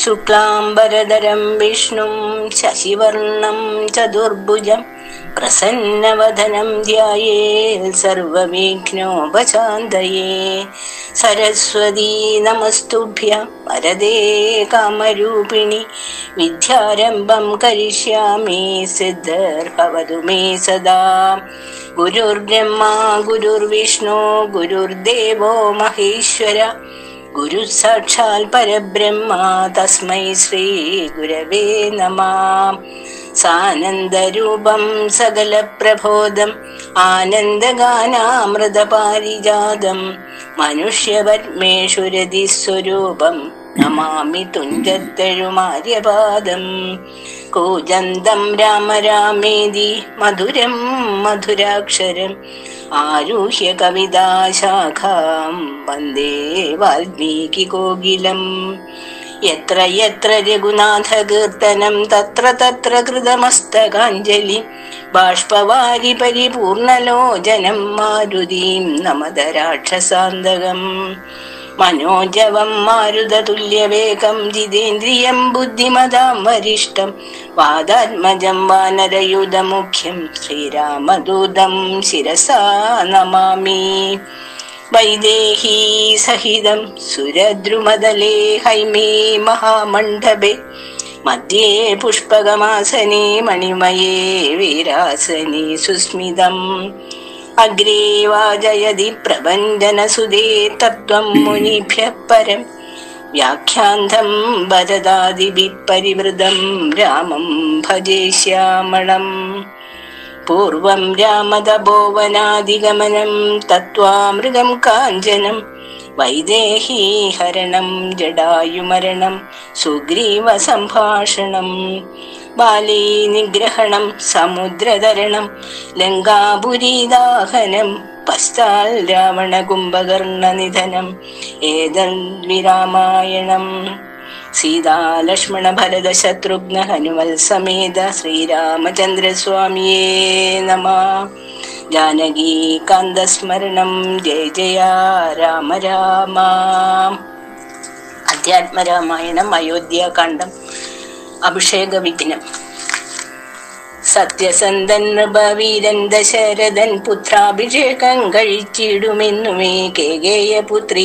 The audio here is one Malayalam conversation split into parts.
ശുക്ലാംബരധരം വിഷ്ണും ശശിവർണം ചതുർഭുജം പ്രസന്നവദനം ധ്യായേൽ സർവവിഘ്നോപശാന്തയേ സരസ്വതീ നമസ്തുഭ്യ വരദേ കാമരൂപിണി വിദ്യാരംഭം കരിഷ്യാമി സിദ്ധർഭവതു മേ സദാ ഗുരുർബ്രഹ്മ ഗുരുർവിഷ്ണു ഗുരുർദേവോ മഹേശ്വര ഗുരു സാക്ഷാൽ പരബ്രഹ്മ തസ്മൈ ശ്രീ ഗുരവേ നമ സാനന്ദരൂപം സകല പ്രബോധം ആനന്ദഗാനാമൃതപാരിജാതം മനുഷ്യപത്മേഷുരതി സ്വരൂപം നമാമി തുഞ്ചത്തെഴുമാര്യപാദം കൂജന്തം രാമ രാമേതി മധുരം മധുരാക്ഷരം ആരുഹ്യ കവിതാശാഖാം വന്ദേ വാൽമീകി കോകിലം യത്ര യത്ര രഘുനാഥ കീർത്തനം തത്ര തത്ര കൃതമസ്തകാഞ്ജലി ബാഷ്പവാരി പരിപൂർണലോചനം മാരുതീം നമത രാക്ഷസാന്തകം മനോജവം മാരുതതുല്യവേഗം ജിതേന്ദ്രിയം ബുദ്ധിമതാം വരിഷ്ടം വാദാത്മജം വാനരയുധമുഖ്യം ശ്രീരാമദൂതം ശിരസാ നമാമി വൈദേഹീ സഹിതം സുരദ്രുമദലേ ഹൈമേ മഹാമണ്ഡപേ മധ്യേ പുഷ്പകമാസനേ മണിമയേ വീരാസനേ സുസ്മിതം അഗ്രേ വാജയതി പ്രഭഞ്ജനസുതേ തത്വം മുനിഭ്യഃ പരം വ്യാഖ്യാന്തം ഭരതാദിഭിः പരിവൃതം രാമം ഭജേ ശ്യാമളം പൂർവം രാമതപോവനാദിഗമനം തത്വാമൃഗം കാഞ്ചനം വൈദേഹീ ഹരണം ജടായുമരണം സുഗ്രീവ സംഭാഷണം ബാലീ നിഗ്രഹണം സമുദ്രതരണം ലങ്കാപുരീദാഹനം പശ്ചാൽ രാവണ കുംഭകർണ നിധനം ഏതദ്വിരാമായണം സീതാലക്ഷ്മണ ഭരത ശത്രുഘ്ന ഹനുമൽ സമേത ശ്രീരാമചന്ദ്രസ്വാമിയേ നമ ജാനകീകാന്തസ്മരണം ജയ ജയ രാമ രാമ അധ്യാത്മരാമായണം അയോധ്യാകാന്ഡം അഭിഷേക വിഘ്നം സത്യസന്ധൻ നൃപവീരൻ ദശരഥൻ പുത്രാഭിഷേകം കഴിച്ചിടുമെന്നുമേ കേകേയ പുത്രി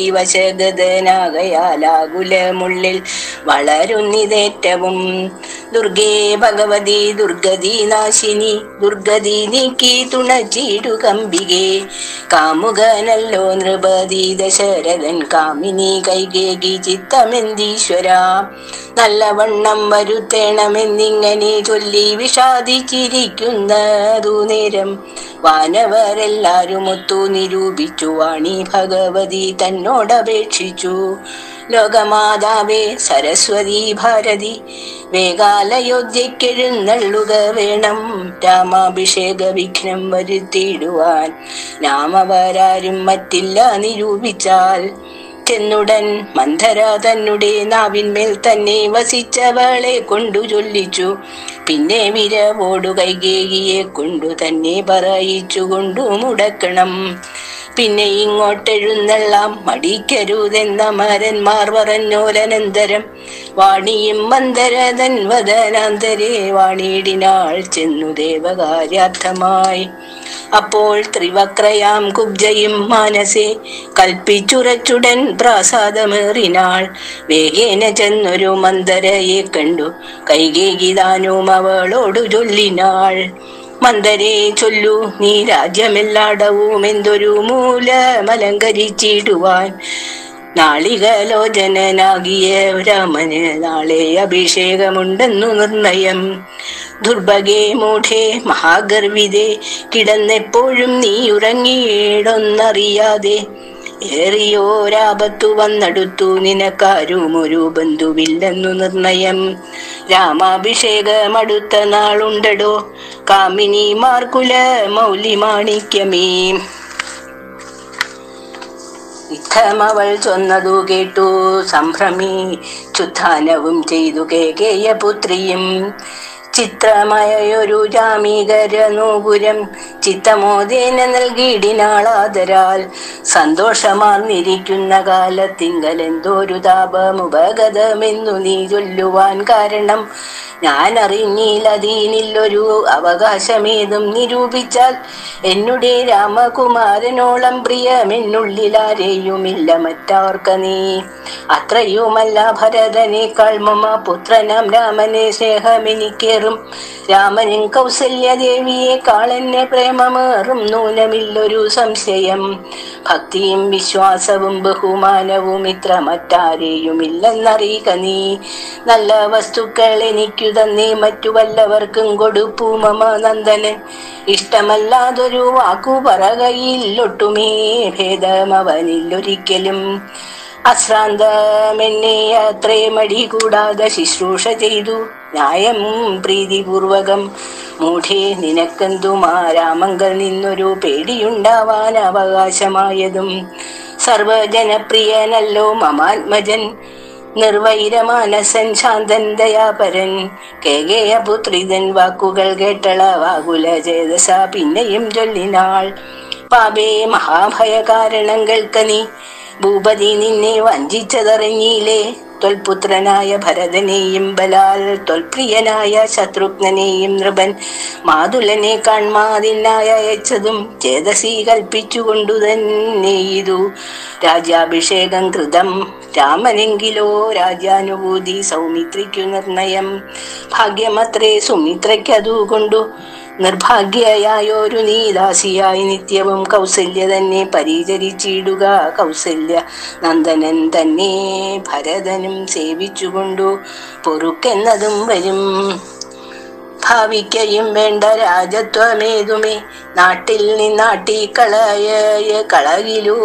വശഗതനാകയാലാകുലമുള്ളിൽ വളരുന്നിതേറ്റവും ദുർഗേ ഭഗവതി ദുർഗതി നാശിനി ദുർഗതി നീക്കി തുണച്ചിടുകമ്പികേ കാമുകനല്ലോ നൃപതി ദശരഥൻ കാമിനി കൈകേകി ചിത്തമെന്തീശ്വര നല്ലവണ്ണം വരുത്തേണമെന്നിങ്ങനെ ചൊല്ലി വിഷാദിച്ചിരിക്കുന്നതു നേരം വാനവരെല്ലാരും ഒത്തു നിരൂപിച്ചു വാണി ഭഗവതി തന്നോടപേക്ഷിച്ചു ലോകമാതാവേ സരസ്വതി ഭാരതി വേഗാലയോധ്യക്കെഴുന്നള്ളുക വേണം രാമാഭിഷേക വിഘ്നം വരുത്തിയിടുവാൻ നാമവരാരും മറ്റില്ല നിരൂപിച്ചാൽ ചെന്നുടൻ മന്ധര തന്നെ നാവിന്മേൽ തന്നെ വസിച്ചവളെ കൊണ്ടു ചൊല്ലിച്ചു പിന്നെ വിരവോടു കൈകേകിയെ കൊണ്ടു തന്നെ പറയിച്ചു കൊണ്ടു മുടക്കണം പിന്നെ ഇങ്ങോട്ടെഴുന്നള്ളാം മടിക്കരുതെന്ന മരന്മാർ പറഞ്ഞോരനന്തരം വാണിയും മന്ദരതൻ വദനാന്തരെ വാണിയിടിനാൾ ചെന്നു ദേവകാര്യാർത്ഥമായി അപ്പോൾ ത്രിവക്രയാം കുബ്ജയും മാനസെ കൽപ്പിച്ചുറച്ചുടൻ പ്രാസാദമേറിനാൾ വേഗേന ചെന്നൊരു മന്ദരയെ കണ്ടു കൈകേകിതാനും അവളോടു ചൊല്ലിനാൾ മന്ദരെ ചൊല്ലു നീ രാജ്യമെല്ലാടവും എന്തൊരു മൂലമലങ്കരിച്ചിടുവാൻ നാളികലോചനാകിയ രാമന് നാളെ അഭിഷേകമുണ്ടെന്നു നിർണയം ദുർഭഗേ മൂഢേ മഹാഗർവിതേ കിടന്നെപ്പോഴും നീ ഉറങ്ങിയിടൊന്നറിയാതെ ഏറിയോരാപത്തു വന്നെടുത്തു നിനക്കാരും ഒരു ബന്ധുവില്ലെന്നു നിർണയം രാമാഭിഷേകമടുത്ത നാളുണ്ടടോ കാമിനി മാർക്കുല മൗലി മാണിക്യമേ ഇത്തമവൾ ചൊന്നതു കേട്ടു സംഭ്രമി ചുത്ഥാനവും ചെയ്തു കേകേയ പുത്രിയും ചിത്രമയൊരു ജാമീകര നൂപുരം ചിത്തമോദേന നൽകിയിടിനാളാദരാൽ സന്തോഷമാർന്നിരിക്കുന്ന കാലത്തിങ്കൽ എന്തോരു താപമുപഗതമെന്നു നീ ചൊല്ലുവാൻ കാരണം ഞാൻ അറിഞ്ഞില്ലതീനില്ലൊരു അവകാശമേതും നിരൂപിച്ചാൽ എന്നുടെ രാമകുമാരനോളം പ്രിയമെന്നുള്ളിലാരെയുമില്ല മറ്റാർക്ക നീ അത്രയുമല്ല ഭരതനേക്കാൾ മമ പുത്രനാം രാമനെ സ്നേഹമെനിക്കേറും രാമനും കൗസല്യദേവിയെക്കാൾ എന്നെ പ്രേമമേറും നൂനമില്ലൊരു സംശയം ഭക്തിയും വിശ്വാസവും ബഹുമാനവും ഇത്ര മറ്റാരെയുമില്ലെന്നറിയുക നീ നല്ല വസ്തുക്കൾ എനിക്കു തന്നേ മറ്റു വല്ലവർക്കും കൊടുപ്പൂ മമ നന്ദനൻ ഇഷ്ടമല്ലാതൊരു വാക്കു പറകയില്ലൊട്ടുമേ ഭേദമവനില്ലൊരിക്കലും അശ്രാന്തമെന്നെ അത്രേ മടി കൂടാതെ ശുശ്രൂഷ ചെയ്തു ന്യായം പ്രീതിപൂർവകം മൂഢേ നിനക്കെന്തുമാ രാമങ്കൽ നിന്നൊരു പേടിയുണ്ടാവാൻ അവകാശമായതും സർവജനപ്രിയനല്ലോ മമാത്മജൻ നിർവൈരമാനസൻ ശാന്തൻ ദയാപരൻ കേകേയപുത്രിതൻ വാക്കുകൾ കേട്ടള വാകുല ചേതസ പിന്നെയും ചൊല്ലിനാൾ പാപേ മഹാഭയ കാരണങ്ങൾക്ക് നീ ഭൂപതി നിന്നെ വഞ്ചിച്ചതറിഞ്ഞില്ലേ ത്വൽപുത്രനായ ഭരതനെയും ബലാൽ ത്വൽപ്രിയനായ ശത്രുഘ്നെയും നൃപൻ മാതുലനെ കാൺമാതിനായ അയച്ചതും ചേതസി കൽപ്പിച്ചുകൊണ്ടു തന്നെ ഇതു രാജ്യാഭിഷേകം കൃതം രാമനെങ്കിലോ രാജ്യാനുഭൂതി സൗമിത്രിക്കു നിർണയം ഭാഗ്യമത്രേ സുമിത്രയ്ക്കതു കൊണ്ടു നിർഭാഗ്യയായൊരു നീ ദാസിയായി നിത്യവും കൗസല്യ തന്നെ പരിചരിച്ചിടുക കൗസല്യ നന്ദനൻ തന്നെ ഭരതനും സേവിച്ചുകൊണ്ടു പൊറുക്കെന്നതും വരും ഭാവിക്കയും വേണ്ട രാജത്വമേതുമേ നാട്ടിൽ നിന്നാട്ടി കളയ കളകിലൂ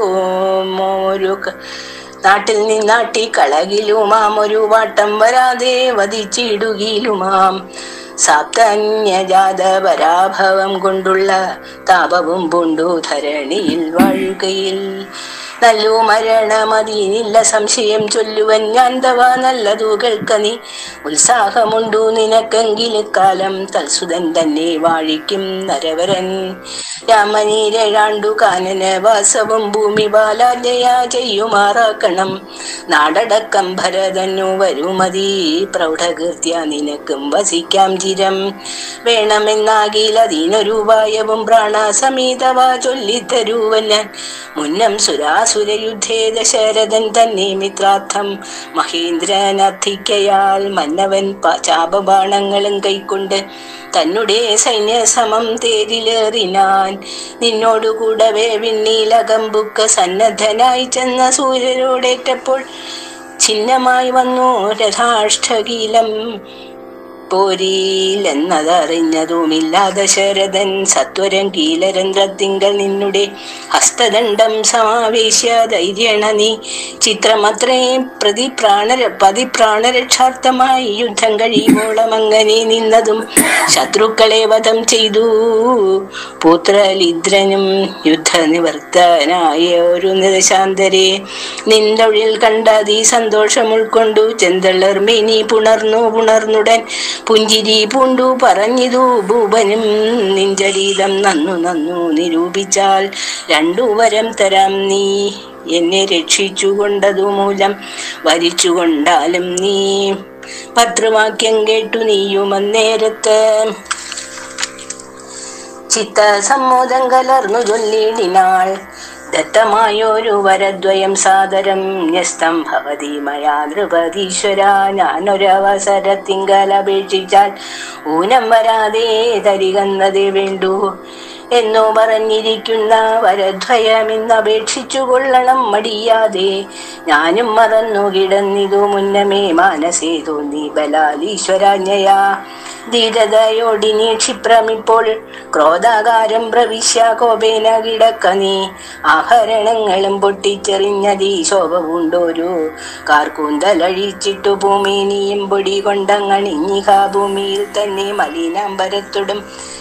ഒരു നാട്ടിൽ നിന്നാട്ടി കളകിലുമാം ഒരു വാട്ടം വരാതെ വധിച്ചിടുകിലുമാം സാപ്തന്യജാത പരാഭവം കൊണ്ടുള്ള താപവും പൂണ്ടു ധരണിയിൽ വാഴുകയിൽ നല്ലു മരണമതിനില്ല സംശയം ചൊല്ലുവൻ ഞാൻ തവ നല്ലതു കേൾക്ക നീ ഉത്സാഹമുണ്ടു നിനക്കെങ്കിലിക്കാലം തൽസുതൻ തന്നെ വാഴിക്കും നരവരൻ രാമനീരഴാണ്ടു കാനന വാസവും ഭൂമി ബാലാജയ ചെയ്യുമാറാക്കണം നാടടക്കം ഭരതനു വരുമതി പ്രൗഢകൃത്യ നിനക്കും വസിക്കാം ചിരം വേണമെന്നാകിൽ അതിനൊരു ഉപായവും പ്രാണസമീതവ ചൊല്ലിത്തരുവൻ ഞാൻ മുന്നം സുരാസുരയുദ്ധേ ദശരഥൻ തന്നെ മിത്രാർത്ഥം മഹേന്ദ്രനർത്ഥിക്കയാൽ മന്നവൻ ചാപബാണങ്ങളും കൈക്കൊണ്ട് തന്നെ സൈന്യസമം തേരിലേറിനാൻ നിന്നോടുകൂടവേ വിണ്ണീലകമ്പുക്ക് സന്നദ്ധനായി ചെന്ന സൂര്യരോടേറ്റപ്പോൾ ചിഹ്നമായി വന്നു രഥാഷ്ടകീലം പോരിയിലെന്നതറിഞ്ഞതുമില്ലാതെ ശരദൻ സത്വരൻ കീലരന്ധ്രത്തിങ്കൽ നിന്നുടെ ഹസ്തദണ്ഡം സമാവേശ്യ ധൈര്യണ നീ ചിത്രമത്രേ പ്രതി പ്രാണര പതിപ്രാണരക്ഷാർത്ഥമായി യുദ്ധം കഴിയുമ്പോളം അങ്ങനെ നിന്നതും ശത്രുക്കളെ വധം ചെയ്തു പുത്രലിദ്രനും യുദ്ധനിവർത്തനായ ഒരു നിരശാന്തരെ നിന്തൊഴിൽ കണ്ടതി സന്തോഷം ഉൾക്കൊണ്ടു ചെന്തളർമേനി പുണർന്നു പുണർന്നുടൻ പുഞ്ചിരി പൂണ്ടു പറഞ്ഞിതു ഭൂപനും നിഞ്ചരീതം നന്നു നന്നു നിരൂപിച്ചാൽ രണ്ടു വരം തരാം നീ എന്നെ രക്ഷിച്ചുകൊണ്ടതു മൂലം വരിച്ചുകൊണ്ടാലും നീ പത്രവാക്യം കേട്ടു നീയും അന്നേരത്ത് ചിത്ത സമ്മോദം കലർന്നു ചൊല്ലിടിനാൾ ദത്തമായൊരു വരദ്വയം സാദരം ന്യസ്തം ഭവതി മയാ നൃപതീശ്വര ഞാനൊരവസരത്തിങ്കൽ അപേക്ഷിച്ചാൽ ഊനം വരാതെ തരികന്നതേ വേണ്ടു എന്നു പറഞ്ഞിരിക്കുന്ന വരദ്വയമെന്ന് അപേക്ഷിച്ചു കൊള്ളണം മടിയാതെ ഞാനും മറന്നു കിടന്നിതു മുന്നമേ മാനസേ തോന്നി ബലാലീശ്വരാജ്ഞയാ ധീരതയോടിനി ക്ഷിപ്രമിപ്പോൾ ക്രോധാകാരം പ്രവിശ്യ കോപേന കിടക്ക നീ ആഭരണങ്ങളും പൊട്ടിച്ചെറിഞ്ഞതീ ശോഭ പൂണ്ടോരു കാർക്കൂന്തലഴിച്ചിട്ടു ഭൂമിനിയും പൊടി കൊണ്ടങ്ങണിഞ്ഞിഹ ഭൂമിയിൽ തന്നെ മലിനാമ്പരത്തോടും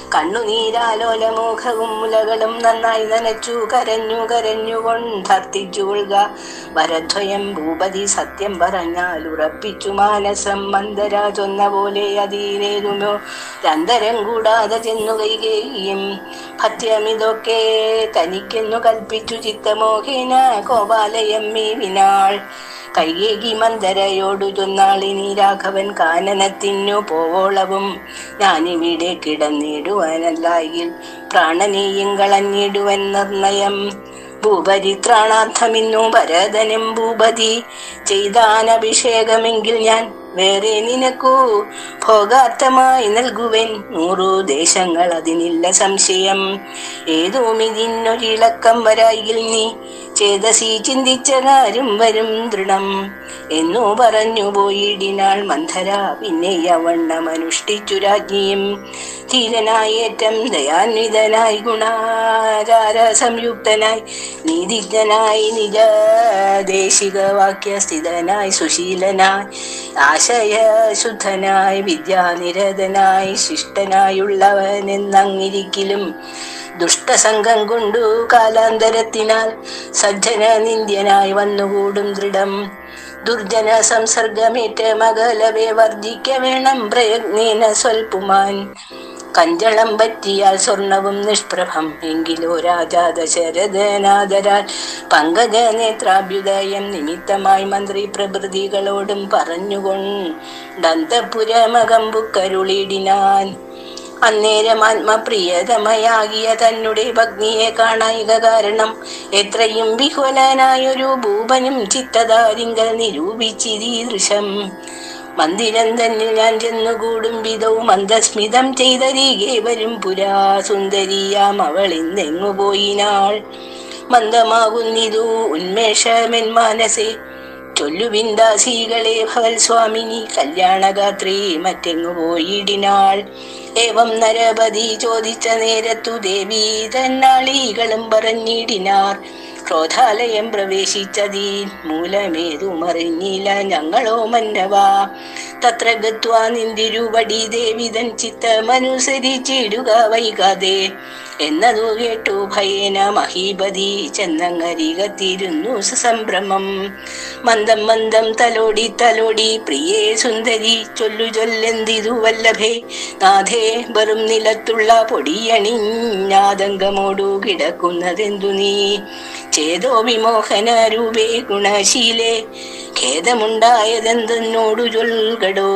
കണ്ണുനീരാലോലമുഖവും മുലകളും നന്നായി നനച്ചു കരഞ്ഞു കരഞ്ഞു കൊണ്ടർത്ഥിച്ചു കൊള്ളുക വരദ്വയം ഭൂപതി സത്യം പറഞ്ഞാൽ ഉറപ്പിച്ചു മാനസം മന്ദര ചൊന്ന പോലെ അതീരേതുമോ രന്തരം കൂടാതെ ചെന്നു കൈകേയും ഭത്യമിതൊക്കെ തനിക്കെന്നു കൽപ്പിച്ചു ചിത്തമോഹിന കോപാലയമ്മി വിനാൾ കൈകേകി മന്ദരയോടു ചൊന്നാളിനി രാഘവൻ കാനനത്തിനു പോവോളവും ഞാനിവിടെ കിടന്നിടുവാനല്ലായിൽ പ്രാണനെയും കളഞ്ഞിടുവൻ നിർണയം ഭൂപരിത്രാണാർത്ഥമിന്നു ഭരതനും ഭൂപതി ചെയ്താനഭിഷേകമെങ്കിൽ ഞാൻ വേറെ നിനക്കു ഭോഗാർത്ഥമായി നൽകുവൻ നൂറു ദേശങ്ങൾ അതിനില്ല സംശയം ഏതോം ഇതിനൊരിളക്കം വരായിൽ നീ ചേതസി ചിന്തിച്ച കാര്യം വരും ദൃഢം എന്നു പറഞ്ഞു പോയിടിനാൾ മന്ധര പിന്നെ യവണ്ണം അനുഷ്ഠിച്ചു രാജ്ഞിയും ധീരനായേറ്റം ദയാന്വിതനായി ഗുണാചാര സംയുക്തനായി നീതിജ്ഞനായി നിജ ദേശിക വാക്യസ്ഥിതനായി സുശീലനായി ആശയശുദ്ധനായി വിദ്യാനിരതനായി ശിഷ്ടനായുള്ളവൻ എന്നങ്ങിരിക്കലും ദുഷ്ടസംഘം കൊണ്ടു കാലാന്തരത്തിനാൽ സജ്ജന നിന്ദ്യനായി വന്നുകൂടും ദൃഢം ദുർജന സംസർഗമേറ്റ മകലവെ വർജിക്ക വേണം പ്രയത്നേന സ്വൽപ്പുമാൻ കഞ്ചളം പറ്റിയാൽ സ്വർണവും നിഷ്പ്രഭം എങ്കിലോ രാജാ ദശരഥനാദരാൽ പങ്കജ നേത്രാഭ്യുദയം നിമിത്തമായി മന്ത്രി പ്രഭൃതികളോടും പറഞ്ഞുകൊണ്ടന്തപുരമകമ്പുക്കരുളിടിനാൻ അന്നേരം ആത്മപ്രിയതമയാകിയ തന്നെ ഭഗ്നിയെ കാണായിക കാരണം എത്രയും വിഹുലനായൊരു ഭൂപനും ചിത്തതാരിങ്കൽ നിരൂപിച്ചിരീദൃശം മന്ദിരം തന്നിൽ ഞാൻ ചെന്നുകൂടും വിധവും മന്ദസ്മിതം ചെയ്തരികെ വരും പുരാ സുന്ദരിയാം അവൾ ഇന്നെങ്ങു പോയിനാൾ മന്ദമാകുന്നിതു ഉന്മേഷമെൻ മാനസേ ചൊല്ലുവിൻ ദാസികളെ ഭവൽ സ്വാമിനി കല്യാണഗാത്രി മറ്റെങ്ങു പോയിടിനാൾ ഏവം നരപതി ചോദിച്ച നേരത്തു ദേവി തന്നാളികളും പറഞ്ഞിടിനാർ ക്രോധാലയം പ്രവേശിച്ചതീ മൂലമേതുമറിഞ്ഞില്ല ഞങ്ങളോ മന്നവാ തത്ര ഗത്വാ നിന്തിരുവടി ദേവിതൻ ചിത്തമനുസരിച്ചിടുക വൈകാതെ എന്നതു കേട്ടു ഭയേന മഹീപതി ചെന്നങ്ങരികത്തിരുന്നു സസംഭ്രമം മന്ദം മന്ദം തലോടി തലോടി പ്രിയേ സുന്ദരി ചൊല്ലു ചൊല്ലെന്തിതു വല്ലഭേ നാഥേ വെറും നിലത്തുള്ള പൊടിയണിഞ്ഞാതങ്കമോടു കിടക്കുന്നതെന്തു നീ ചേതോ വിമോഹന രൂപേ ഗുണശീലേ ഖേദമുണ്ടായതെന്തെന്നോടു ചൊൽകടോ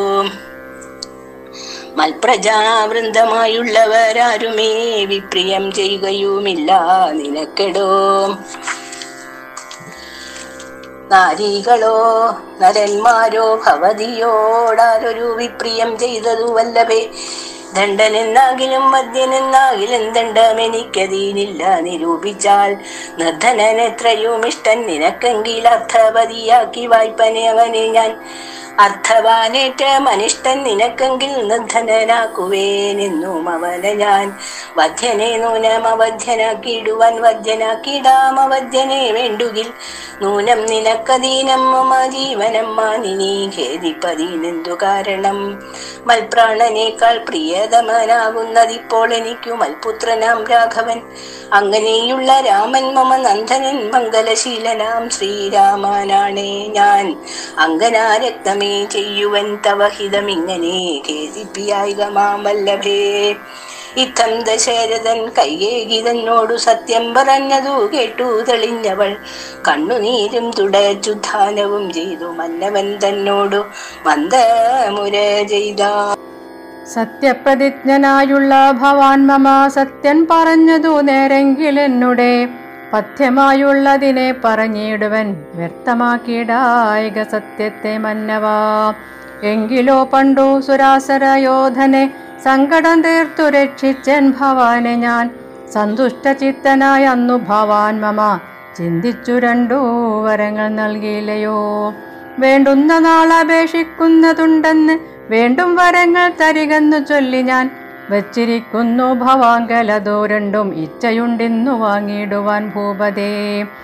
മൽപ്രജാവൃന്ദമായുള്ളവരാരുമേ വിപ്രിയം ചെയ്യുകയുമില്ല നിനക്കെടോ നാരികളോ നരന്മാരോ ഭവതിയോടാരൊരു വിപ്രിയം ചെയ്തതു വല്ലഭേ ദണ്ഡനെന്നാകിലും മദ്യനെന്നാകിലും ദണ്ഡമെനിക്കതീനില്ല നിരൂപിച്ചാൽ നിർധനൻ എത്രയും ഇഷ്ടൻ നിനക്കെങ്കിൽ അർത്ഥപതിയാക്കി വായ്പനെ അവനെ ഞാൻ അർത്ഥവാനേറ്റ മനിഷ്ടൻ നിനക്കെങ്കിൽ നിർധനനാക്കുവേനെന്നും അവനെ ഞാൻ വധ്യനെ നൂനം അവധ്യനാക്കിയിടുവാൻ വധ്യനാക്കിയിടാം അവധ്യനെ വേണ്ടുകിൽ നൂനം നിനക്കധീനം മമ ജീവനം മാനിനി ഖേദിപ്പതീനെന്തു കാരണം മൽപ്രാണനേക്കാൾ പ്രിയതമനാകുന്നതിപ്പോൾ എനിക്കു മൽപുത്രനാം രാഘവൻ അങ്ങനെയുള്ള രാമൻ മമ നന്ദനൻ മംഗലശീലനാം ശ്രീരാമനാണേ ഞാൻ അങ്കനാരക്തമേ ചെയ്യുവൻ തവ ഹിതമിങ്ങനെ ഖേദിപ്പിയായിക മാം വല്ലഭേ ഇത്തം ദശരഥൻ കൈകേകിതന്നോടു സത്യം പറഞ്ഞതു കേട്ടു തെളിഞ്ഞവൾ കണ്ണുനീരും തുടച്ചുദ്ധാനവും ചെയ്തു മന്നവൻ തന്നോടു മന്ദമുര ചെയ്ത സത്യപ്രതിജ്ഞനായുള്ള ഭവാൻ മമ സത്യൻ പറഞ്ഞതു നേരെങ്കിൽ എന്നുടെ പഥ്യമായുള്ളതിനെ പറഞ്ഞിടുവൻ വ്യക്തമാക്കിയിടായിക സത്യത്തെ മന്നവാ എങ്കിലോ പണ്ടു സുരാസരയോധനെ സങ്കടം തീർത്തു രക്ഷിച്ചൻ ഭവാനെ ഞാൻ സന്തുഷ്ടചിത്തനായ അന്നു ഭവാൻ മമ ചിന്തിച്ചു രണ്ടു വരങ്ങൾ നൽകിയില്ലയോ വേണ്ടുന്ന നാളപേക്ഷിക്കുന്നതുണ്ടെന്ന് വീണ്ടും വരങ്ങൾ തരികെന്നു ചൊല്ലി ഞാൻ വച്ചിരിക്കുന്നു ഭവാങ്കലതോ രണ്ടും ഇച്ഛയുണ്ടിന്നു വാങ്ങിയിടുവാൻ ഭൂപതേ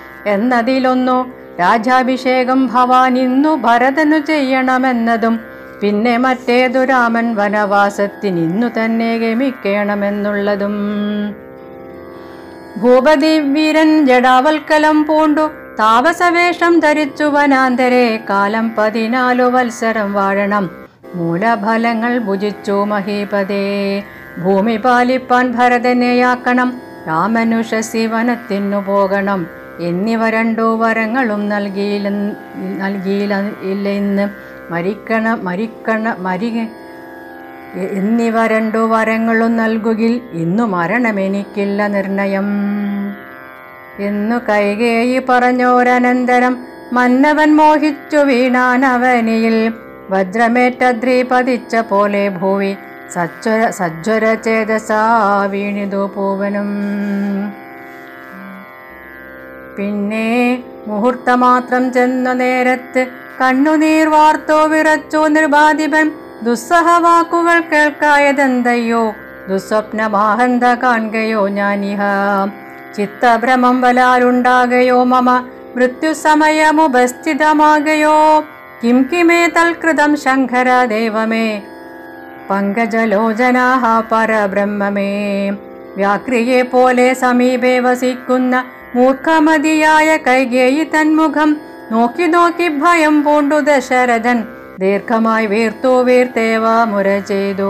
എന്നതിലൊന്നു രാജാഭിഷേകം ഭവാൻ ഇന്നു ഭരതനു ചെയ്യണമെന്നതും പിന്നെ മറ്റേതു രാമൻ വനവാസത്തിന് ഇന്നു തന്നെ ഗമിക്കണമെന്നുള്ളതും ഭൂപതി വീരൻ ജടാവൽക്കലം പൂണ്ടു താപസവേഷം ധരിച്ചു വനാന്തരെ കാലം പതിനാലു വത്സരം വാഴണം മൂലഫലങ്ങൾ ഭുജിച്ചു മഹീപതേ ഭൂമി പാലിപ്പാൻ ഭരതനെയാക്കണം രാമനുഷസി വനത്തിനു പോകണം എന്നിവ രണ്ടു വരങ്ങളും നൽകിയില്ല നൽകിയില്ല ഇല്ല ഇന്ന് മരിക്കണ മരിക്കണ മരി എന്നിവ രണ്ടു വരങ്ങളും നൽകുകിൽ ഇന്നു മരണമെനിക്കില്ല നിർണയം എന്നു കൈകേയി പറഞ്ഞോരനന്തരം മന്നവൻ മോഹിച്ചു വീണാനവനിയിൽ വജ്രമേറ്റദ്രി പതിച്ച പോലെ ഭൂവി സജ്വര സജ്വര ചേതസാ വീണിതു പൂവനും പിന്നെ മുഹൂർത്തമാത്രം ചെന്ന നേരത്ത് കണ്ണുനീർ വാർത്തോ വിറച്ചോ നിർബാധിപൻ ദുസ്സഹവാക്കുകൾ കേൾക്കായതെന്തയ്യോ ദുസ്വപ്നമാഹന്ത കാണുകയോ ഞാനിഹ ചിത്തഭ്രമം വലാലുണ്ടാകയോ മമ മൃത്യുസമയമുപസ്ഥിതമാകയോ കിം കിമേ തൽകൃതം ശങ്കര ദൈവമേ പങ്കജലോചനാഹ പരബ്രഹ്മമേ വ്യാക്രിയെ പോലെ സമീപേ വസിക്കുന്ന മൂർഖമതിയായ കൈകേയി തന്മുഖം നോക്കി നോക്കി ഭയം പൂണ്ടു ദശരഥൻ ദീർഘമായി വീർത്തു വീർത്തേവ മുര ചെയ്തു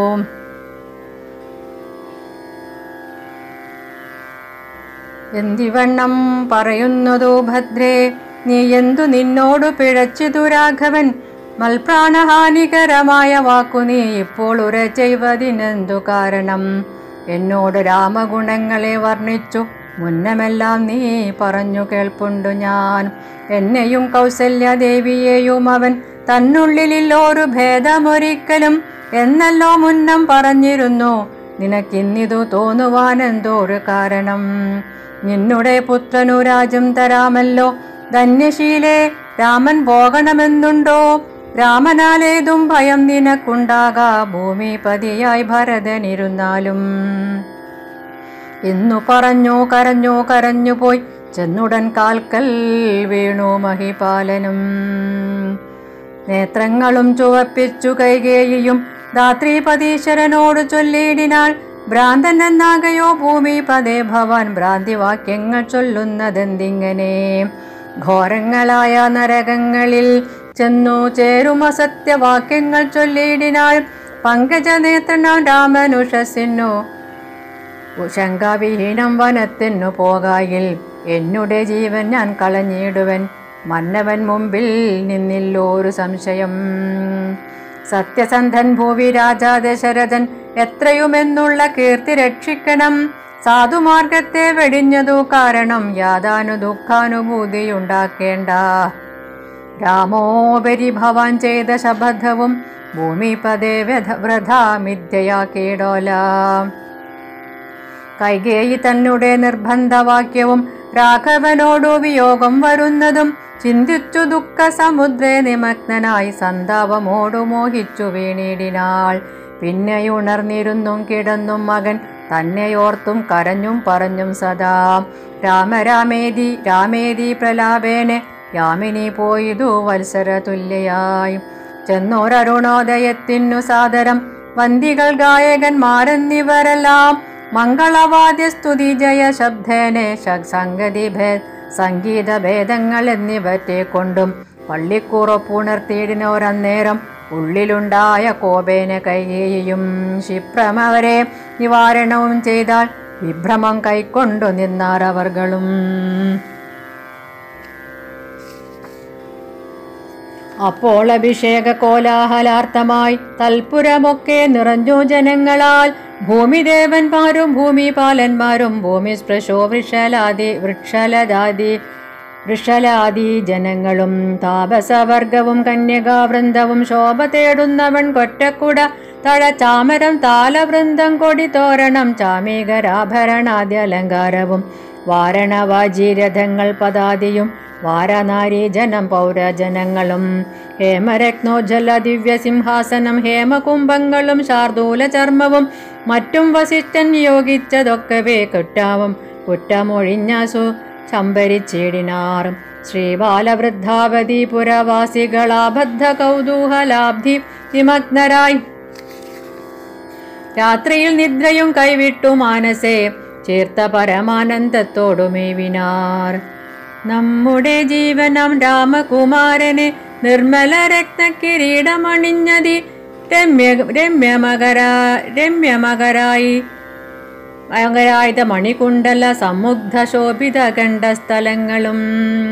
എന്തിവണ്ണം പറയുന്നതോ ഭദ്രേ നീ എന്തു നിന്നോടു പിഴച്ചിതു രാഘവൻ മൽപ്രാണഹാനികരമായ വാക്കു നീ ഇപ്പോൾ ഉര ചെയ്വതിനെന്തു കാരണം എന്നോട് രാമഗുണങ്ങളെ വർണ്ണിച്ചു മുന്നമെല്ലാം നീ പറഞ്ഞു കേൾപ്പുണ്ടു ഞാൻ എന്നെയും കൗസല്യദേവിയെയും അവൻ തന്നുള്ളിലില്ലോരു ഭേദമൊരിക്കലും എന്നല്ലോ മുന്നം പറഞ്ഞിരുന്നു നിനക്കിന്നിതു തോന്നുവാനെന്തോരു കാരണം നിന്നുടെ പുത്രനു രാജ്യം തരാമല്ലോ ധന്യശീലേ രാമൻ പോകണമെന്നുണ്ടോ രാമനാലേതും ഭയം നിനക്കുണ്ടാകാ ഭൂമിപതിയായി ഭരതനിരുന്നാലും എന്നു പറഞ്ഞു കരഞ്ഞു കരഞ്ഞു പോയി ചെന്നുടൻ കാൽക്കൽ വീണു മഹിപാലനും നേത്രങ്ങളും ചുവപ്പിച്ചു കൈകേയിയും ധാത്രീപതീശ്വരനോട് ചൊല്ലിയിടിനാൾ ഭ്രാന്തൻ എന്നാകയോ ഭൂമി പതേ ഭവാൻ ഭ്രാന്തിവാക്യങ്ങൾ ചൊല്ലുന്നതെന്തിങ്ങനെ ഘോരങ്ങളായ നരകങ്ങളിൽ ചെന്നു ചേരും അസത്യവാക്യങ്ങൾ ചൊല്ലിയിടിനാൾ പങ്കജനേത്രനാം രാമനുഷസിനു ശങ്കാവിഹീനം വനത്തിനു പോകായിൽ എന്നുടെ ജീവൻ ഞാൻ കളഞ്ഞിടുവൻ മന്നവൻ മുമ്പിൽ നിന്നില്ലോരു സംശയം സത്യസന്ധൻ ഭൂവി രാജാ ദശരഥൻ എത്രയുമെന്നുള്ള കീർത്തി രക്ഷിക്കണം സാധുമാർഗത്തെ വെടിഞ്ഞതു കാരണം യാതാനു ദുഃഖാനുഭൂതിയുണ്ടാക്കേണ്ട രാമോപരി ഭവാൻ ചെയ്ത ശബദ്ധവും ഭൂമിപദേ വ്യഥ വ്രഥാമിഥ്യയാക്കിയിടോല കൈകേയി തന്നെ നിർബന്ധവാക്യവും രാഘവനോടു വിയോഗം വരുന്നതും ചിന്തിച്ചു ദുഃഖ സമുദ്രേ നിമഗ്നനായി സന്താപമോടു മോഹിച്ചു വീണിടിനാൾ പിന്നെയുണർന്നിരുന്നും കിടന്നും മകൻ തന്നെയോർത്തും കരഞ്ഞും പറഞ്ഞും സദാ രാമരാമേതി രാമേതി പ്രലാപേനെ യാമിനി പോയിതു വത്സര തുല്യയായി ചെന്നോരരുണോദയത്തിനു സാദരം വന്തികൾ ഗായകന്മാരെന്നിവരെല്ലാം മംഗളവാദ്യ സ്തുതി ജയ ശബ്ദേനെ സംഗതി ഭേ സംഗീത ഭേദങ്ങൾ എന്നിവറ്റെ കൊണ്ടും പള്ളിക്കുറപ്പുണർത്തിയിടിനോരന്നേരം ഉള്ളിലുണ്ടായ കോപേന കൈകേയും ക്ഷിപ്രമവരെ നിവാരണവും ചെയ്താൽ വിഭ്രമം കൈക്കൊണ്ടു നിന്നാരവർകളും അപ്പോൾ അഭിഷേക കോലാഹലാർത്ഥമായി തൽപുരമൊക്കെ നിറഞ്ഞു ജനങ്ങളാൽ ഭൂമിദേവന്മാരും ഭൂമിപാലന്മാരും ഭൂമി സ്പൃശോ വൃഷലാദി വൃക്ഷലദാദി വൃഷലാദി ജനങ്ങളും താപസവർഗവും കന്യകാവൃന്ദവും ശോഭ തേടുന്നവൻ കൊറ്റക്കുട തഴച്ചാമരം താലവൃന്ദം കൊടി തോരണം ചാമീകരാഭരണാദ്യ അലങ്കാരവും വാരണവാജീരഥങ്ങൾ പദാതിയും വാരനാരി ജനം പൗരജനങ്ങളും ഹേമരത്നോജ്വല ദിവ്യ സിംഹാസനം ഹേമകുംഭങ്ങളും ശാർദൂല ചർമ്മവും മറ്റും വസിഷ്ഠൻ നിയോഗിച്ചതൊക്കവേ കുറ്റാവും കുറ്റമൊഴിഞ്ഞ സു ചമ്പരിച്ചേടിനാർ ശ്രീബാലവൃദ്ധാവതി പുരവാസികളാബദ്ധ കൗതൂഹലാബ്ധി വിമഗ്നരായി രാത്രിയിൽ നിദ്രയും കൈവിട്ടു മാനസേ ചേർത്ത പരമാനന്ദത്തോടുമേവിനാർ നമ്മുടെ ജീവനം രാമകുമാരനെ നിർമ്മല രക്തകിരീടമണിഞ്ഞതി രമ്യ രമ്യമകരാ രമ്യമകരായി ഭയങ്കരായുധ മണികുണ്ടല സമുഗ്ധ ശോഭിത കണ്ട സ്ഥലങ്ങളും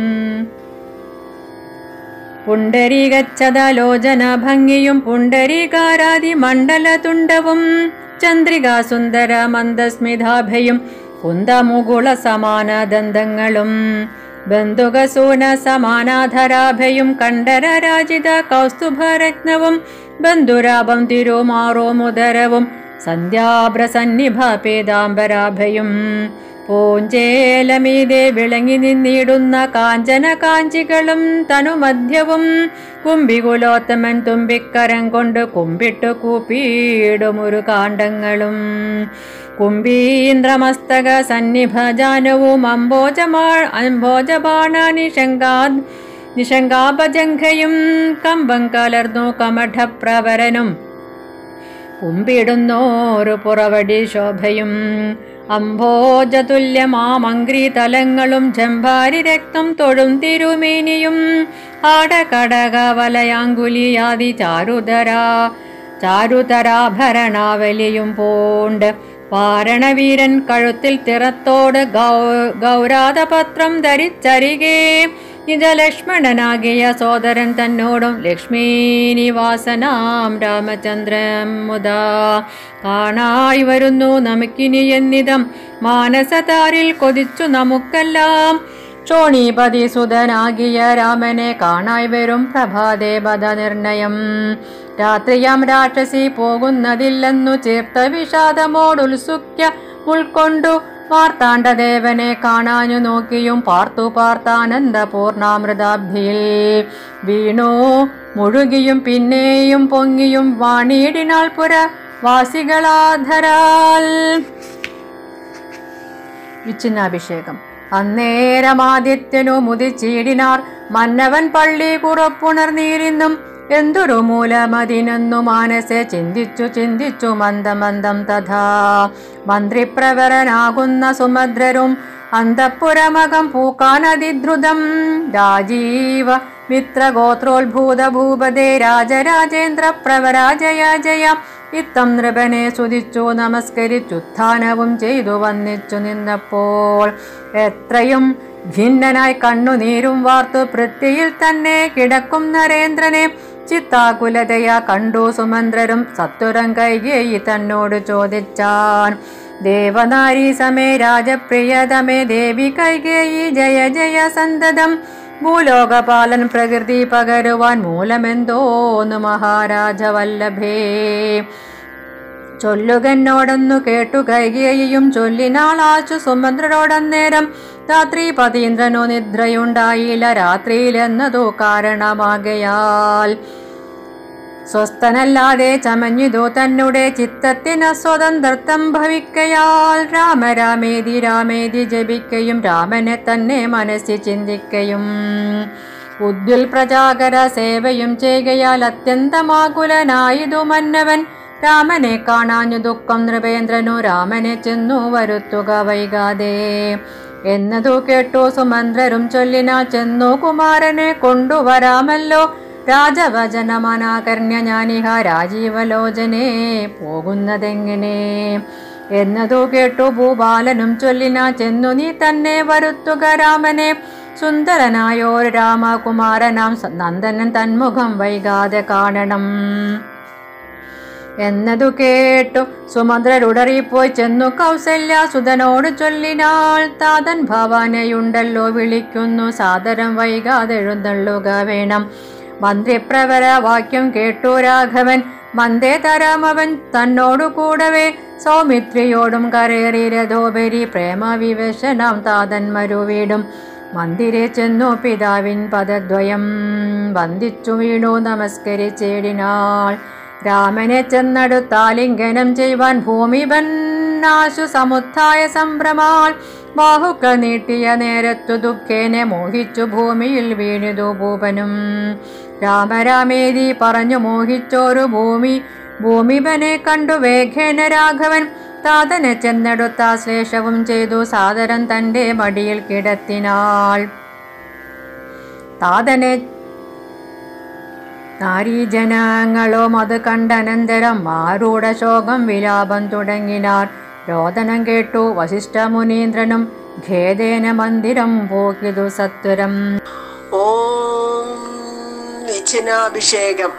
പുണ്ടരീകച്ചതലോചന ഭംഗിയും പുണ്ടരീകാരാദി മണ്ഡലതുണ്ടവും ചന്ദ്രികാസുന്ദര മന്ദസ്മിതാഭയും കുന്തമുകുള സമാന ദന്തങ്ങളും ബന്ധുകസൂന സമാനാധരാഭയും കണ്ഠരരാജിത കൗസ്തുഭരത്നവും ബന്ധുരാപം തിരുമാറോമുദരവും സന്ധ്യാഭ്രസന്നിഭ പേദാംബരാഭയും പൂഞ്ചേലമീതെ വിളങ്ങി നിന്നിടുന്ന കാഞ്ചന കാഞ്ചികളും തനുമധ്യവും കുംഭികുലോത്തമൻ തുമ്പിക്കരം കൊണ്ട് കുമ്പിട്ടു കൂപ്പിയിടുമൊരു കാണ്ഡങ്ങളും കുംഭീന്ദ്രമസ്തക സന്നിഭജാനവും അംബോജമാ അംബോജബാണ നിഷങ്കാ നിഷങ്കാപജംഘയും കമ്പം കലർന്നു കമഠപ്രവരനും കുമ്പിടുന്നോരു പുറവടി ശോഭയും അംഭോജതുല്യമാമന്ത്രി തലങ്ങളും ജംഭാരി രക്തം തൊഴും തിരുമേനിയും ആടകടക വലയാങ്കുലിയാദി ചാരുതരാ ചാരുതരാഭരണാവലിയും പോണ്ട് വാരണവീരൻ കഴുത്തിൽ തിറത്തോട് ഗൗ ഗൗരാതപത്രം ധരിച്ചരികെ നിജലക്ഷ്മണനാകിയ സോദരൻ തന്നോടും ലക്ഷ്മീ നിവാസനാം രാമചന്ദ്രൻ മുതാ കാണായി വരുന്നു നമുക്കിനി എന്നിതം മാനസതാരിൽ കൊതിച്ചു നമുക്കെല്ലാം ക്ഷോണീപതി സുതനാകിയ രാമനെ കാണായി വരും പ്രഭാതേ പദ നിർണയം രാത്രിയാം രാക്ഷസി പോകുന്നതില്ലെന്നു ചേർത്ത വിഷാദമോടുത്സുക്യ ഉൾക്കൊണ്ടു മാർത്താണ്ഡദേവനെ കാണാഞ്ഞു നോക്കിയും പാർത്തു പാർത്താനന്ദ പൂർണാമൃതാബ്ധിയിൽ വീണു മുഴുകിയും പിന്നെയും പൊങ്ങിയും വാണിയിടിനാൾ പുര വാസികളാധരാൽ വിച്ചിന്നാഭിഷേകം അന്നേരമാദിത്യനു മുതിച്ചീടിനാർ മന്നവൻ പള്ളി കുറപ്പുണർന്നീരിന്നും എന്തൊരു മൂലമതിനെന്നു മാനസെ ചിന്തിച്ചു ചിന്തിച്ചു മന്ദമന്ദം തഥാ മന്ത്രിപ്രവരനാകുന്ന സുമദ്രരും അന്തപ്പുരമകം പൂക്കാനതിദ്രുതം രാജീവ മിത്രഗോത്രോത്ഭൂത ഭൂപതേ രാജരാജേന്ദ്ര പ്രവരാജയ ജയ ഇത്തം നൃപനെ സ്തുതിച്ചു നമസ്കരിച്ചുത്ഥാനവും ചെയ്തു വന്നിച്ചു നിന്നപ്പോൾ എത്രയും ഭിന്നനായി കണ്ണുനീരും വാർത്തു പൃഥ്വിയിൽ തന്നെ കിടക്കും നരേന്ദ്രനെ ചിത്താകുലതയ കണ്ടു സുമന്ത്രരും സത്വരം കൈകേയി തന്നോട് ചോദിച്ചാൻ ദേവനാരി സമേ രാജപ്രിയതമേ ദേവി കൈകേയി ജയ ജയ സന്തതം ഭൂലോകപാലൻ പ്രകൃതി പകരുവാൻ മൂലമെന്തോന്നു മഹാരാജ വല്ലഭേ ചൊല്ലുകന്നോടൊന്നു കേട്ടു കൈകേയും ചൊല്ലിനാളാച്ചു സുമന്ത്രരോടന്നേരം രാത്രി പതീന്ദ്രനു നിദ്രയുണ്ടായില്ല രാത്രിയിലെന്നതു കാരണമാകയാൽ സ്വസ്ഥനല്ലാതെ ചമഞ്ഞിതു തന്നെ ചിത്തത്തിന് സ്വതന്ത്രത്വം ഭവിക്കയാൽ രാമരാമേതി രാമേതി ജപിക്കയും രാമനെ തന്നെ മനസ്സിൽ ചിന്തിക്കയും ഉദ്യുൽ പ്രജാകര സേവയും ചെയ്യുകയാൽ അത്യന്തമാകുലനായതു മന്നവൻ രാമനെ കാണാഞ്ഞു ദുഃഖം നൃപേന്ദ്രനു രാമനെ ചെന്നു വരുത്തുക വൈകാതെ എന്നതു കേട്ടു സുമന്ത്രരും ചൊല്ലിനാ ചെന്നു കുമാരനെ കൊണ്ടുവരാമല്ലോ രാജവചനമനാകർണ്യ ഞാനിഹ രാജീവലോചനെ പോകുന്നതെങ്ങനെ എന്നതു കേട്ടു ഭൂപാലനും ചൊല്ലിനാ ചെന്നു നീ തന്നെ വരുത്തുക രാമനെ സുന്ദരനായോരു രാമകുമാരനാം സ- നന്ദനൻ തന്മുഖം വൈകാതെ കാണണം എന്നതു കേട്ടു സുമന്ത്രരുടറിപ്പോയി ചെന്നു കൗസല്യ സുതനോട് ചൊല്ലിനാൾ താതൻ ഭവാനെയുണ്ടല്ലോ വിളിക്കുന്നു സാദരം വൈകാതെ എഴുന്നള്ളുക വേണം മന്ത്രിപ്രവര വാക്യം കേട്ടു രാഘവൻ മന്ദേതരം അവൻ തന്നോടു കൂടവേ സൗമിത്രിയോടും കരേറി രഥോപരി പ്രേമവിവശനാം താതൻ മരുവീടും മന്ദിരെ ചെന്നു പിതാവിൻ പദദ്വയം വന്ദിച്ചു വീണു നമസ്കരിച്ചേടിനാൾ രാമനെ ചെന്നടുത്താലിംഗനം ചെയ്യുവാൻ ഭൂമിപന്നാശു സമുത്ഥായ സംഭ്രമാൾ ബാഹുക്കൾ നീട്ടിയ നേരത്തു ദുഃഖേനെ മോഹിച്ചു ഭൂമിയിൽ വീണിതു ഭൂപനും രാമരാമേതി പറഞ്ഞു മോഹിച്ചോരു ഭൂമി ഭൂമിപനെ കണ്ടു വേഗേന രാഘവൻ താതനെ ചെന്നെടുത്ത ശ്ലേഷവും ചെയ്തു സാദരം തന്റെ മടിയിൽ കിടത്തിനാൾ താതനെ നാരീജനങ്ങളും അത് കണ്ടനന്തരം ആരൂഢ ശോകം വിലാപം തുടങ്ങിനാർ രോദനം കേട്ടു വസിഷ്ഠ മുനീന്ദ്രനും ഖേദേന മന്ദിരം പോക്കിതു സത്വരം ഓം വിച്ഛിന്നാഭിഷേകം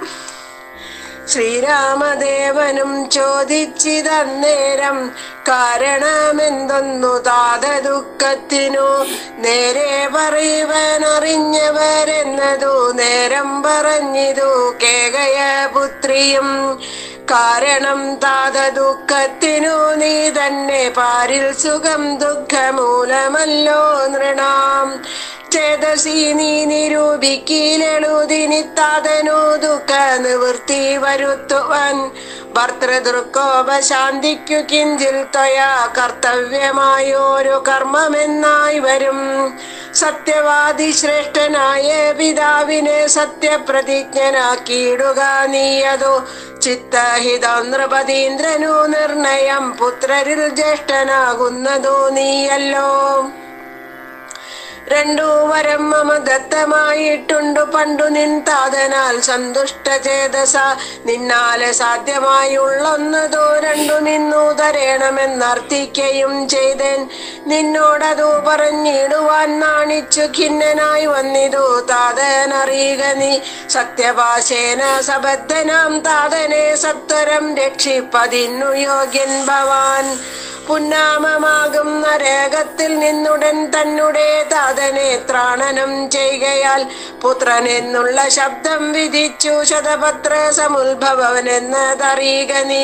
ശ്രീരാമദേവനും ചോദിച്ചിതന്നേരം കാരണമെന്തൊന്നു താത ദുഃഖത്തിനു നേരെ പറയുവനറിഞ്ഞവരെന്നതു നേരം പറഞ്ഞിതു കേകയ പുത്രിയും കാരണം താത ദുഃഖത്തിനു നീ തന്നെ പാരിൽ സുഖം ദുഃഖമൂലമല്ലോ നൃണാം ചേതസി നീ നിരൂപിക്കീലെഴുതിനി താതനു ദുഃഖ നിവൃത്തി വരുത്തുവാൻ ഭർത്തൃദൃക്കോപശാന്തിക്കു കിഞ്ചിൽ ത്വയാ കർത്തവ്യമായൊരു കർമ്മമെന്നായി വരും സത്യവാദി ശ്രേഷ്ഠനായ പിതാവിനെ സത്യപ്രതിജ്ഞനാക്കിയിടുക നീയതോ ചിത്തഹിതം നൃപതീന്ദ്രനു നിർണയം പുത്രരിൽ ജ്യേഷ്ഠനാകുന്നതോ നീയല്ലോ രണ്ടു വരം മമ ദത്തമായിട്ടുണ്ടു പണ്ടു നിൻ താതനാൽ സന്തുഷ്ട ചേതസ നിന്നാലെ സാധ്യമായുള്ളൊന്നതോ രണ്ടു നിന്നു തരേണമെന്നർത്ഥിക്കയും ചെയ്തേൻ നിന്നോടതു പറഞ്ഞിടുവാൻ നാണിച്ചു ഖിന്നനായി വന്നിതു താതനറിയുക നീ സത്യഭാഷേന സബദ്ധനാം താതനെ സത്വരം രക്ഷിപ്പതിന്നു യോഗ്യൻ ഭവാൻ പുന്നാമമാകും നരകത്തിൽ നിന്നുടൻ തന്നെ താതനെ ത്രാണനം ചെയ്യുകയാൽ പുത്രൻ എന്നുള്ള ശബ്ദം വിധിച്ചു ശതപത്ര സമുദ്ഭവനെന്നതറിയുക നീ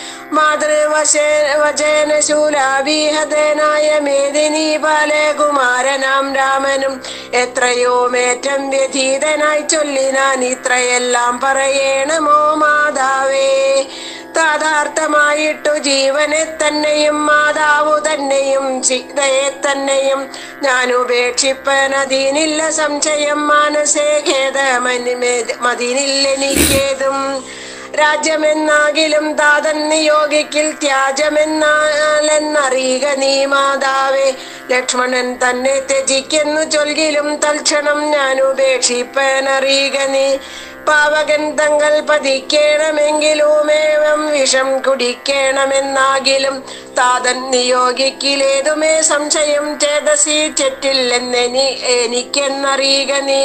മാതൃവശേന ശൂലാവിഹതനായ മേദിനി ബാലകുമാരനാം രാമനും എത്രയോ മേറ്റം വ്യഥീതനായി ചൊല്ലിനാൻ ഇത്രയെല്ലാം പറയണമോ മാതാവേ താതാർത്ഥമായിട്ടു ജീവനെ തന്നെയും മാതാവു തന്നെയും ചിതയെ തന്നെയും ഞാൻ ഉപേക്ഷിപ്പനതിനില്ല സംശയം മാനസേ ഖേദമനിമേ മതിനില്ലെനിക്കേതും രാജ്യമെന്നാകിലും താതൻ നിയോഗിക്കിൽ ത്യാജമെന്നാലെന്നറിയുക നീ മാതാവേ ലക്ഷ്മണൻ തന്നെ ത്യജിക്കുന്നു ചൊൽകിലും തൽക്ഷണം ഞാൻ ഉപേക്ഷിപ്പനറിയുക നീ പാവകൻ തങ്ങൾ പതിക്കേണമെങ്കിലുമേവം വിഷം കുടിക്കണമെന്നാകിലും താതൻ നിയോഗിക്കിലേതുമേ സംശയം ചേതസി ചെറ്റില്ലെന്നെനി എനിക്കെന്നറിയുക നീ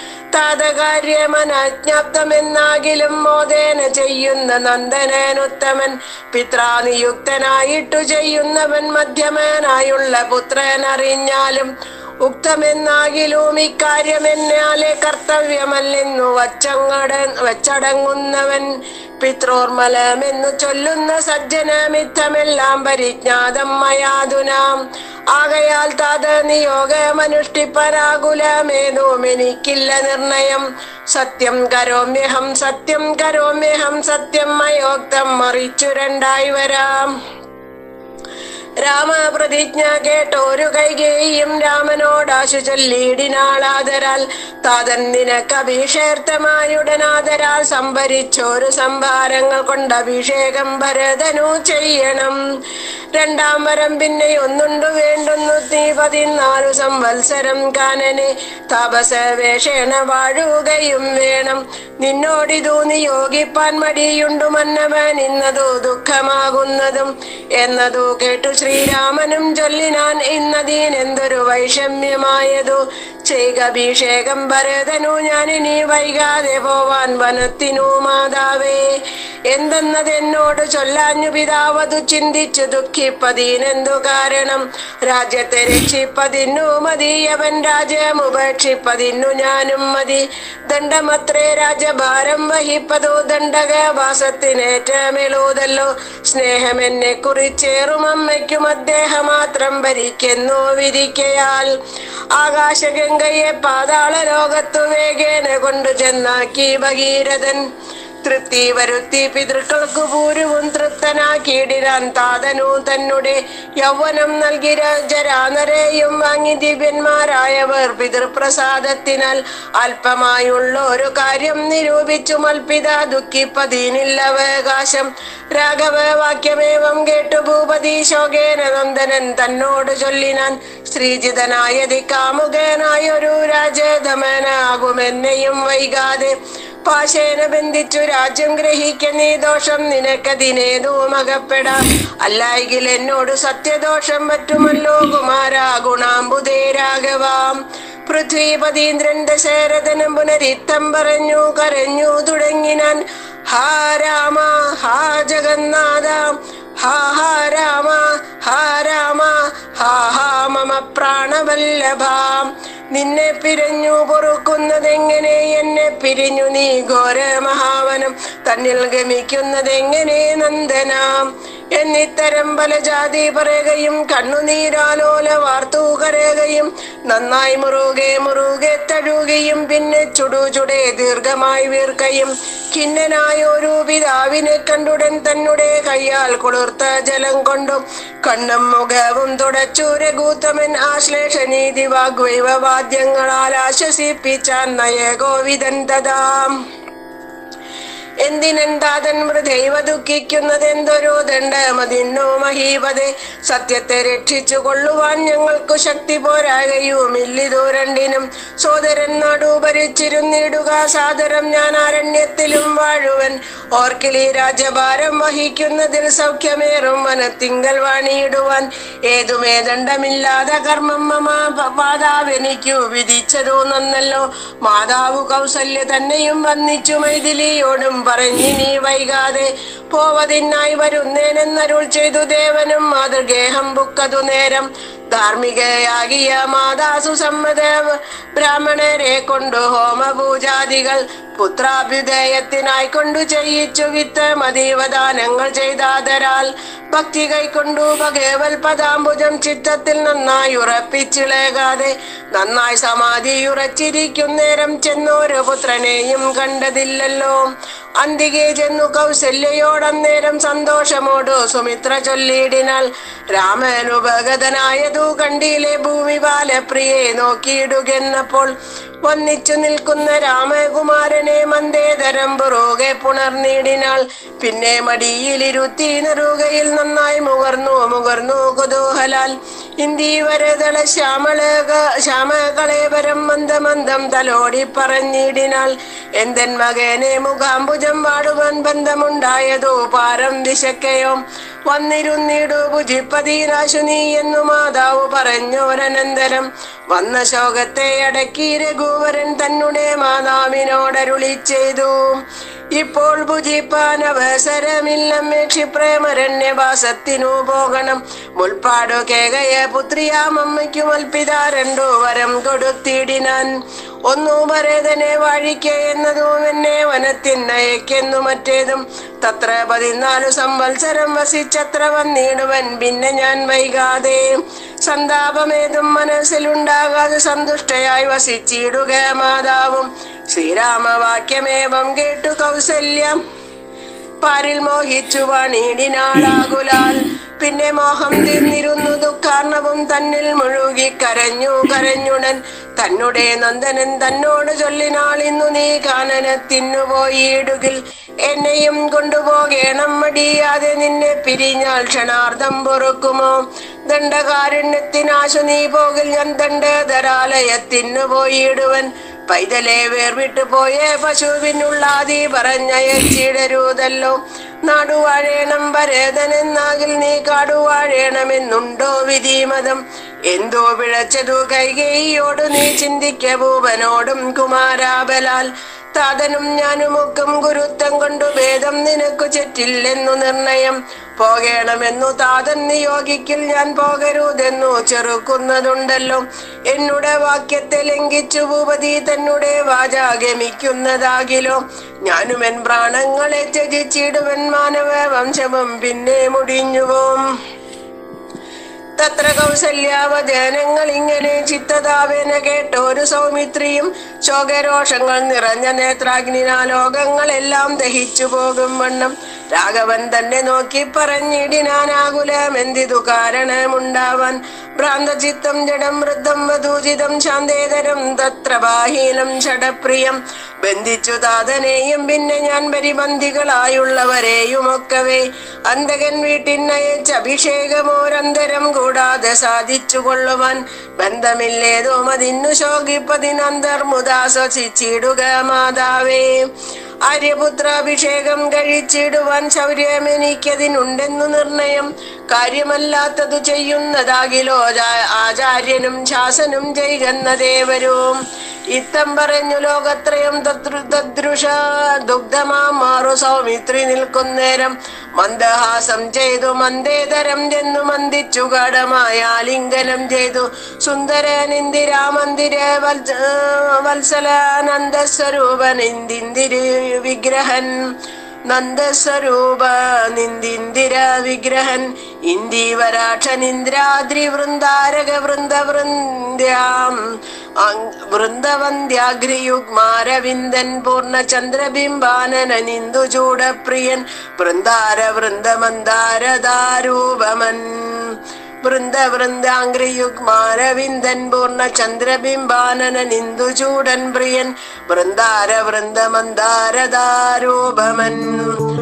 താതകാര്യമനജ്ഞാപ്തമെന്നാകിലും മോദേന ചെയ്യുന്ന നന്ദനനുത്തമൻ പിത്രാനിയുക്തനായിട്ടു ചെയ്യുന്നവൻ മധ്യമനായുള്ള പുത്രൻ അറിഞ്ഞാലും ഉക്തമെന്നാകിലും ഇക്കാര്യമെന്നാലെ കർത്തവ്യമല്ലെന്നു വച്ചങ്ങട വച്ചടങ്ങുന്നവൻ പിത്രോർമലമെന്നു ചൊല്ലുന്ന സജ്ജനമിത്തമെല്ലാം പരിജ്ഞാതം മയാതുനാം ആകയാൽ താത നിയോഗമനുഷ്ഠിപ്പരാകുലമേതും എനിക്കില്ല നിർണയം സത്യം കരോമ്യഹം സത്യം കരോമ്യഹം സത്യം മയോക്തം മറിച്ചു രണ്ടായി വരാം രാമപ്രതിജ്ഞ കേട്ടോരു കൈകേയും രാമനോടാശു ചൊല്ലിയിടിനാളാദരാൽ താതൻ നിനക്കഭിഷേർത്തമായുടനാദരാൽ സംഭരിച്ചോരു സംഭാരങ്ങൾ കൊണ്ട് അഭിഷേകം ഭരതനു ചെയ്യണം രണ്ടാം വരം പിന്നെ ഒന്നുണ്ടു വേണ്ടുന്നു നീ പതിനാലു സംവത്സരം കാനനെ താപസവേഷേണ വാഴുകയും വേണം നിന്നോടിതു നിയോഗിപ്പാൻ മടിയുണ്ടു മന്നവൻ ഇന്നതു ദുഃഖമാകുന്നതും എന്നതു കേട്ടു ശ്രീരാമനും ചൊല്ലിനാൻ ഇന്നതീനെന്തൊരു വൈഷമ്യമായതു ചെയ്യുക അഭിഷേകം ഭരതനു ഞാനിനി വൈകാതെ പോവാൻ വനത്തിനു മാതാവേ എന്തെന്നതെന്നോട് ചൊല്ലാഞ്ഞു പിതാവതു ചിന്തിച്ചു ദുഃഖിപ്പതിനെന്തു കാരണം രാജ്യത്തെ രക്ഷിപ്പതിന്നു മതി അവൻ രാജ്യം ഉപേക്ഷിപ്പതിന്നു ഞാനും മതി ദണ്ഡമത്രേ രാജഭാരം വഹിപ്പതോ ദണ്ഡകവാസത്തിനേറ്റമെളുതല്ലോ സ്നേഹമെന്നെ കുറിച്ചേറും അമ്മയ്ക്കും അദ്ദേഹം മാത്രം ഭരിക്കുന്നു വിധിക്കയാൽ ആകാശഗംഗയെ പാതാള ലോകത്തു വേഗേന കൊണ്ടു ചെന്നാക്കി ഭഗീരഥൻ തൃപ്തി വരുത്തി പിതൃക്കൾക്ക് പൂരുവും തൃപ്തനാക്കിയിടിനാൻ താതനു തന്നെ യൗവനം നൽകി ജരാനരെയും വാങ്ങി ദിവ്യന്മാരായവർ പിതൃപ്രസാദത്തിനാൽ അല്പമായുള്ള ഒരു കാര്യം നിരൂപിച്ചു മൽപിത ദുഃഖിപ്പതീനില്ല അവകാശം രാഘവ വാക്യമേവം കേട്ടു ഭൂപതി ശോകേന നന്ദനൻ തന്നോട് ചൊല്ലിനാൻ ശ്രീജിതനായതി കാമുകനായൊരു രാജധമനാകുമെന്നെയും വൈകാതെ പാശേന ബന്ധിച്ചു രാജ്യം ഗ്രഹിക്ക നീ ദോഷം നിനക്കതിനേതും അകപ്പെടാം അല്ലായെങ്കിൽ എന്നോട് സത്യദോഷം പറ്റുമല്ലോ കുമാര ഗുണാംബുദേ രാഘവാം പൃഥ്വിപതീന്ദ്രൻ ദശരഥനം പുനരിത്തം പറഞ്ഞു കരഞ്ഞു തുടങ്ങിനാൻ ഹാ രാമ ഹാ ജഗന്നാഥ ഹാ ഹാ രാമ ഹാ രാമ ഹാ ഹാ മമ പ്രാണവല്ലഭാം നിന്നെ പിരിഞ്ഞു പൊറുക്കുന്നതെങ്ങനെ എന്നെ പിരിഞ്ഞു നീ ഘോര മഹാവനം തന്നിൽ ഗമിക്കുന്നതെങ്ങനെ നന്ദനാം എന്നിത്തരം പല ജാതി പറയുകയും കണ്ണുനീരാലോല വാർത്തു കരയുകയും നന്നായി മുറുകെ മുറുകെ തഴുകയും പിന്നെ ചുടു ചുടേ ദീർഘമായി വീർക്കയും ഖിന്നനായ ഒരു പിതാവിനെ കണ്ടുടൻ തന്നെ കയ്യാൽ കുളിർത്ത ജലം കൊണ്ടും കണ്ണും മുഖവും തുടച്ചു രഘൂത്തമൻ ആശ്ലേഷനീതി വാഗ്വൈവ വാദ്യങ്ങളാൽ ആശ്വസിപ്പിച്ചാൻ നയഗോവിതൻ തഥാം എന്തിനെന്താതൻ മൃദൈവ ദുഃഖിക്കുന്നത് എന്തൊരു ദണ്ഡമതിന്നോ മഹീപതെ സത്യത്തെ രക്ഷിച്ചു കൊള്ളുവാൻ ഞങ്ങൾക്കു ശക്തി പോരാകയുമില്ലിതു രണ്ടിനും സോദരൻ നാടു ഭരിച്ചിരുന്നിടുക സാദരം ഞാൻ അരണ്യത്തിലും വാഴുവൻ ഓർക്കിലി രാജഭാരം വഹിക്കുന്നതിൽ സൗഖ്യമേറും വനത്തിങ്കൽ വാണിയിടുവാൻ ഏതുമേ ദണ്ഡമില്ലാതെ കർമ്മം മമ മാതാവെനിക്കു വിധിച്ചതു നന്നല്ലോ മാതാവ് കൗസല്യ തന്നെയും വന്നിച്ചു മൈഥിലിയോടും പറഞ്ഞു നീ വൈകാതെ പോവതിനായി വരുന്നേനെന്നരുൾ ചെയ്തു ദേവനും മാതൃഗേഹം ബുക്കതു നേരം ധാർമ്മികയാകിയ മാതാസു സമ്മത ബ്രാഹ്മണരെ കൊണ്ടു ഹോമപൂജാദികൾ പുത്രാഭ്യുദയത്തിനായി കൊണ്ടു ചെയ്യിച്ചു വിത്ത് മതീവദാനങ്ങൾ ചെയ്താതരാൽ ഭക്തി കൈക്കൊണ്ടു ഭഗവൽ പദാംബുജം ചിത്തത്തിൽ നന്നായി ഉറപ്പിച്ചിളകാതെ നന്നായി സമാധി ഉറച്ചിരിക്കും നേരം ചെന്നോരു പുത്രനെയും കണ്ടതില്ലല്ലോ അന്തികെ ചെന്നു കൗസല്യയോടന്നേരം സന്തോഷമോടു സുമിത്ര ചൊല്ലിയിടിനാൽ രാമനുപഗതനായതു കണ്ടിയിലെ ഭൂമി ബാലപ്രിയെ നോക്കിയിടുകെന്നപ്പോൾ വന്നിച്ചു നിൽക്കുന്ന രാമകുമാരനെ മന്ദേതരം പുറകെ പുണർന്നിടിനാൾ പിന്നെ മടിയിലിരുത്തി നെറുകയിൽ നന്നായി മുകർന്നു മുകർന്നു കുതൂഹലാൽ ഇന്ദീവരതള ശ്യാമള ശ്യാമകളേവരം മന്ദമന്ദം തലോടി പറഞ്ഞിടിനാൾ എന്തൻ മകനെ മുഖാംബുജം വാടുവാൻ ബന്ധമുണ്ടായതോ പാരം ദിശക്കയോ വന്നിരുന്നിടു ഭുജിപ്പതീരാശു നീ എന്നു മാതാവ് പറഞ്ഞോരനന്തരം വന്ന ശോകത്തെ അടക്കി രഘുവരൻ തന്നെ മാതാവിനോടരുളി ചെയ്തു ഇപ്പോൾ ഭുജിപ്പാൻ അവസരമില്ലമ്മേ ക്ഷിപ്രേമരണ്യവാസത്തിനു പോകണം മുൽപ്പാടു കേകയ പുത്രിയാമമ്മയ്ക്കു മൽപ്പിത രണ്ടു വരം കൊടുത്തിടിനാൻ ഒന്നു ഭരതനെ വാഴിക്ക എന്നതും എന്നെ വനത്തിനയക്കെന്നു മറ്റേതും തത്ര പതിനാലു സംവത്സരം വസിച്ചത്ര വന്നിടുവൻ പിന്നെ ഞാൻ വൈകാതെ സന്താപമേതും മനസ്സിലുണ്ടാകാതെ സന്തുഷ്ടയായി വസിച്ചിടുക മാതാവും ശ്രീരാമവാക്യമേവം കേട്ടു കൗസല്യം പാരിൽ മോഹിച്ചു പണിയിടിനാളാകുലാൽ പിന്നെ മോഹം തീർന്നിരുന്നു ദുഃഖാർണവും തന്നിൽ മുഴുകി കരഞ്ഞു കരഞ്ഞുടൻ തന്നെ നന്ദനൻ തന്നോട് ചൊല്ലിനാൾ ഇന്നു നീ കാനനത്തിനു പോയിടുകിൽ എന്നെയും കൊണ്ടുപോകേണം മടിയാതെ നിന്നെ പിരിഞ്ഞാൽ ക്ഷണാർദ്ധം പൊറുക്കുമോ ദണ്ഡകാരുണ്യത്തിനാശു നീ പോകിൽ ഞാൻ ദണ്ഡധരാലയത്തിനു പോയിടുവൻ പൈതലെ വേർവിട്ടു പോയേ പശുവിനുള്ളാതി പറഞ്ഞയച്ചിടരുതല്ലോ നാടുവാഴേണം ഭരതനെന്നാകിൽ നീ കാടുവാഴേണമെന്നുണ്ടോ വിധിമതം എന്തോ പിഴച്ചതു കൈകേയോട് നീ ചിന്തിക്ക ഭൂപനോടും കുമാരാബലാൽ താതനും ഞാനുമൊക്കും ഗുരുത്വം കൊണ്ടു ഭേദം നിനക്കു ചെറ്റില്ലെന്നു നിർണയം പോകണമെന്നു താതൻ നിയോഗിക്കിൽ ഞാൻ പോകരുതെന്നു ചെറുക്കുന്നതുണ്ടല്ലോ എന്നുടെ വാക്യത്തെ ലംഘിച്ചു ഭൂപതി തന്നെ വാചാഗമിക്കുന്നതാകിലോ ഞാനും എൻ പ്രാണങ്ങളെ ത്യജിച്ചിടുവൻ മാനവ വംശവും പിന്നെ മുടിഞ്ഞുപോം തത്ര കൗസല്യാവചനങ്ങൾ ഇങ്ങനെ ചിത്തതാവേന കേട്ടൊരു സൗമിത്രിയും ശോകരോഷങ്ങൾ നിറഞ്ഞ നേത്രാഗ്നിനാ ലോകങ്ങളെല്ലാം ദഹിച്ചു പോകും വണ്ണം രാഘവൻ തന്നെ നോക്കി പറഞ്ഞിടിനാനാകുലമെന്തിതു കാരണമുണ്ടാവാൻ ഭ്രാന്തചിത്തം ജഡം വൃദ്ധം വധൂജിതം ശാന്തേതരം തത്ര ബാഹീനം ഷടപ്രിയം ബന്ധിച്ചു താതനെയും പിന്നെ ഞാൻ പരിബന്ധികളായുള്ളവരെയും ഒക്കവേ അന്തകൻ വീട്ടിനയച്ച് അഭിഷേകമോരന്തരം കൂടാതെ സാധിച്ചു കൊള്ളുവാൻ ബന്ധമില്ലേതോ മതിന്നു ശോകിപ്പതിനന്തർമുദാ സ്വസിച്ചിടുക മാതാവേ ആര്യപുത്രാഭിഷേകം കഴിച്ചിടുവാൻ ശൗര്യമെനിക്കതിനുണ്ടെന്നു നിർണയം കാര്യമല്ലാത്തതു ചെയ്യുന്നതാകിലോ ജാ- ആചാര്യനും ശാസനും ചെയ്യുന്ന ദേവരും ഇത്തം പറഞ്ഞു ലോകത്രയം തദ്രു തദ്രുഷ ദുഗ്ധമാം മാറു സൗമിത്രി നിൽക്കുന്നേരം മന്ദഹാസം ചെയ്തു മന്ദേതരം ചെന്നു മന്ദിച്ചു കടമായ ലിംഗനം ചെയ്തു സുന്ദരനിന്ദിരാ മന്ദിര വത്സലാനന്ദ സ്വരൂപൻ ഇന്ദിന്ദിരി വിഗ്രഹൻ നന്ദസ്വരൂപ നിന്ദിന്ദിര വിഗ്രഹൻ ഇന്ദീവരാക്ഷനിന്ദ്രാദ്രി വൃന്ദാരക വൃന്ദ വൃന്ദ്യാം വൃന്ദവന്ധ്യാഗ്രിയുഗ്മാരവിന്ദൻ പൂർണ്ണചന്ദ്രബിംബാനന നിന്ദുചൂടപ്രിയൻ വൃന്ദാര വൃന്ദമന്ദാരദാരൂപമൻ വൃന്ദ വൃന്ദാംഗ്രിയുഗ്മാരവിന്ദൻ പൂർണ്ണ ചന്ദ്രബിംബാനന നിന്ദുചൂടൻ പ്രിയൻ വൃന്ദാര വൃന്ദമന്ദാരദാരൂപമൻ